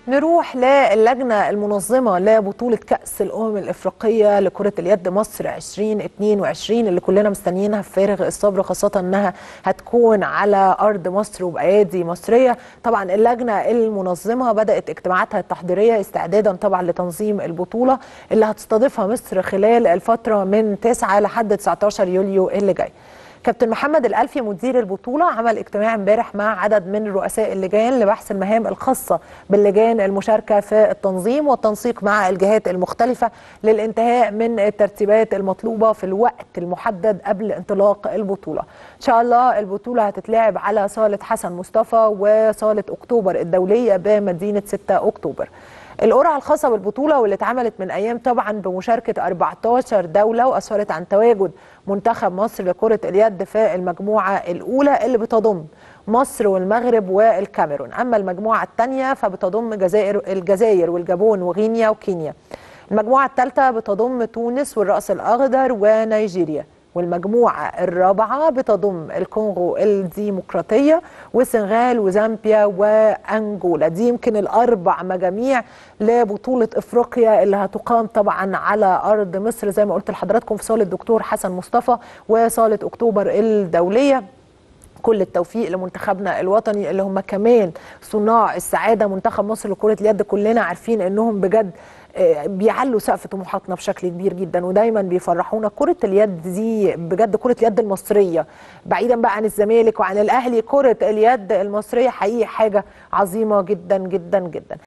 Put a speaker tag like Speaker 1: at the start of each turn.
Speaker 1: نروح للجنة المنظمة لبطولة كأس الأمم الإفريقية لكرة اليد مصر 2022 اللي كلنا مستنيينها في فارغ الصبر خاصة أنها هتكون على أرض مصر وبأيادي مصرية طبعا اللجنة المنظمة بدأت اجتماعاتها التحضيرية استعدادا طبعا لتنظيم البطولة اللي هتستضيفها مصر خلال الفترة من 9 لحد 19 يوليو اللي جاي كابتن محمد الألفي مدير البطولة عمل اجتماع امبارح مع عدد من رؤساء اللجان لبحث المهام الخاصة باللجان المشاركة في التنظيم والتنسيق مع الجهات المختلفة للانتهاء من الترتيبات المطلوبة في الوقت المحدد قبل انطلاق البطولة إن شاء الله البطولة هتتلعب على صالة حسن مصطفى وصالة أكتوبر الدولية بمدينة 6 أكتوبر القرعه الخاصه بالبطوله واللي اتعملت من ايام طبعا بمشاركه 14 دوله واسفرت عن تواجد منتخب مصر لكره اليد في المجموعه الاولى اللي بتضم مصر والمغرب والكاميرون اما المجموعه الثانيه فبتضم جزائر الجزائر والجابون وغينيا وكينيا المجموعه الثالثه بتضم تونس والراس الاخضر ونيجيريا والمجموعة الرابعة بتضم الكونغو الديمقراطية والسنغال وزامبيا وأنجولا دي يمكن الأربع مجاميع لبطولة إفريقيا اللي هتقام طبعا على أرض مصر زي ما قلت لحضراتكم في صالة الدكتور حسن مصطفى وصالة أكتوبر الدولية كل التوفيق لمنتخبنا الوطني اللي هم كمان صناع السعاده منتخب مصر لكره اليد كلنا عارفين انهم بجد بيعلوا سقف طموحاتنا بشكل كبير جدا ودايما بيفرحونا كره اليد دي بجد كره اليد المصريه بعيدا بقى عن الزمالك وعن الاهلي كره اليد المصريه حقيقي حاجه عظيمه جدا جدا جدا